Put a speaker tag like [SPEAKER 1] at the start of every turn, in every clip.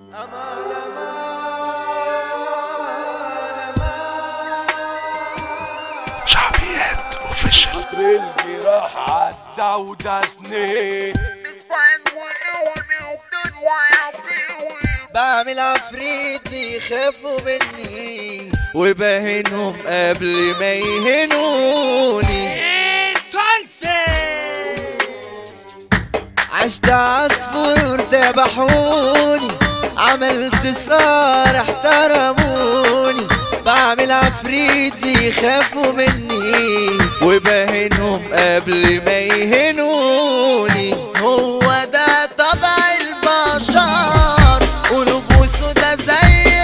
[SPEAKER 1] أمان أمان أمان
[SPEAKER 2] شعبيات اوفيشال
[SPEAKER 3] قطر الجراح عدى ودسني
[SPEAKER 1] بعمل عفريت بيخافوا مني وبهنهم قبل ما يهنوني عشت عصفور ذبحوني عملت صار احترموني بعمل عفريت بيخافوا مني وبهنهم قبل ما يهنوني هو ده طبع البشر قلوب وسودا زي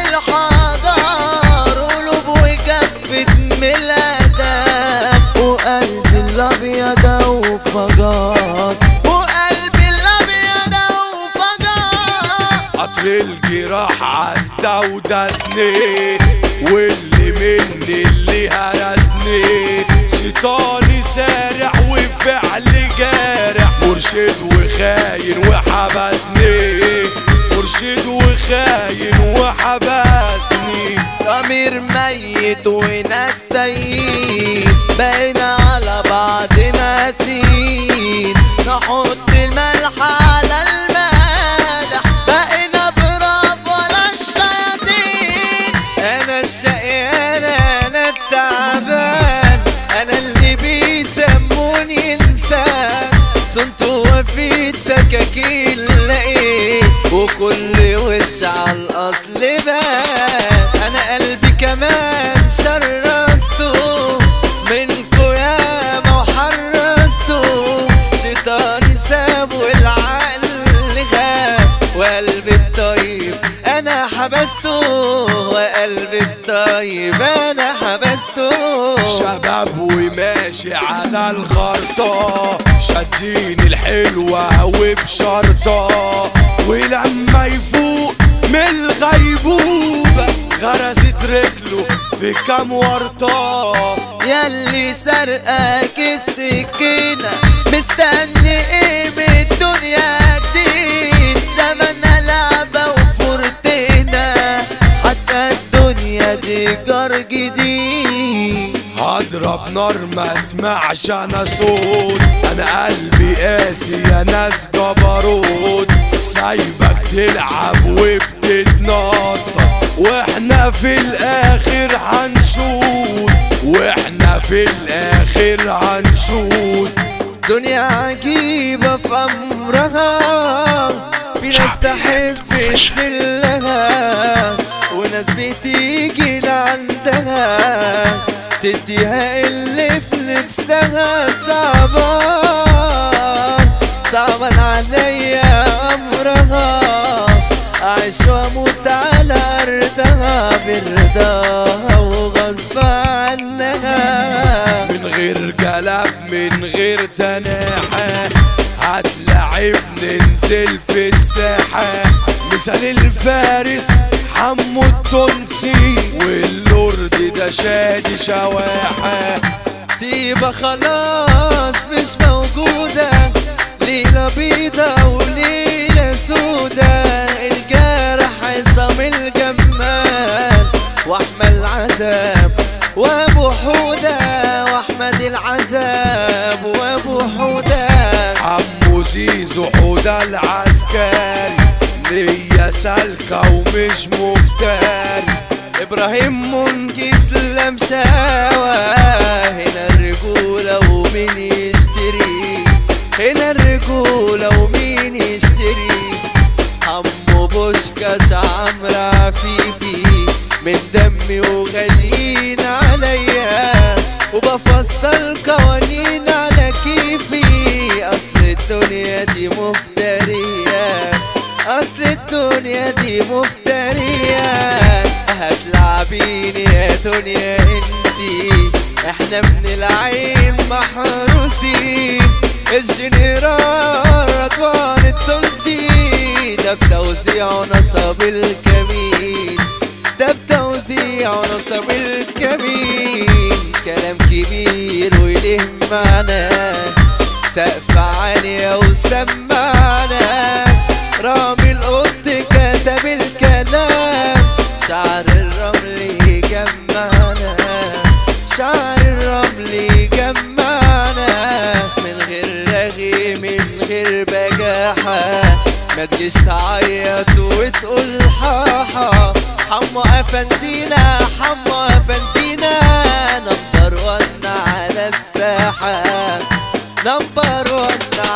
[SPEAKER 1] الحجر قلوب وكفة ميلادك وقلبي الابيض وفجر وقلبي الابيض وفجر
[SPEAKER 3] قطر الجراح عدى ودسني واللي مني اللي هرسني شيطاني سارع وفعل جارح مرشد وخاين وحبسني مرشد وخاين وحبسني
[SPEAKER 1] ضمير ميت وناس تايهين بقينا على بعض ناسين نحط الملح على المالح بقينا براف ولا الشياطين انا الشقيان انا التعبان انا اللي بيسموني انسان صنت وفيت سكاكين لقيت وكل وش على الاصل بان انا قلبي كمان شرسته منكو ياما وحرسته شيطاني ساب والعقل غاب وقلبي الطيب انا حبسته وقلبي الطيب انا حبسته
[SPEAKER 3] شباب وماشي على الخرطة شادين الحلوة وبشرطة ولما يفوق من الغيبوبة غرست رجله في كام ورطة
[SPEAKER 1] ياللي سرقك السكينة مستني ايه من الدنيا دي زمن لعبة وفرتنا حتى الدنيا دي جار جديد
[SPEAKER 3] هضرب نار ما اسمعش انا صوت انا قلبي قاسي يا ناس جبروت سايبك تلعب وبتتنطط واحنا في الاخر هنشوت واحنا في الاخر هنشوت
[SPEAKER 1] دنيا عجيبة في أمرها في ناس
[SPEAKER 2] شعبيات
[SPEAKER 1] تحب
[SPEAKER 2] official.
[SPEAKER 1] تسلها وناس بتيجي لعندها تديها اللي في نفسها صعبان صعبان عليا أمرها أعيش وأموت على أرضها برضاها وغصب عنها
[SPEAKER 3] من غير جلب من غير تناحة هتلاعب ننزل في الساحة مثال الفارس حمو التونسي واللورد ده شادي شواحة
[SPEAKER 1] طيبة خلاص مش موجودة ليلة بيضة وليلة سودة الجرح عصام الجمال واحمد العذاب وابو حودة واحمد العذاب وابو حودة
[SPEAKER 3] عمو زيزو حوده العسكري نية سالكة ومش مفتري
[SPEAKER 1] ابراهيم منجز لمشاوى هنا الرجولة ومين يشتري هنا الرجولة ومين يشتري حمو بوشكاش عمرو عفيفي من دمي وغاليين عليا وبفصل قوانين على كيفي اصل الدنيا دي مفترية اصل الدنيا دي مفترية هتلعبيني يا دنيا انسي احنا من العين محروسين الجنرال رضوان التونسي ده بتوزيع نصب الكمين ده بتوزيع نصب الكمين كلام كبير وله معنى سقف عالية وسمعنا رامي القط كتب الكلام رغي من غير بجاحة ما تجيش تعيط وتقول حاحة حمو افندينا حمو افندينا نمبر ون على الساحة نمبر ون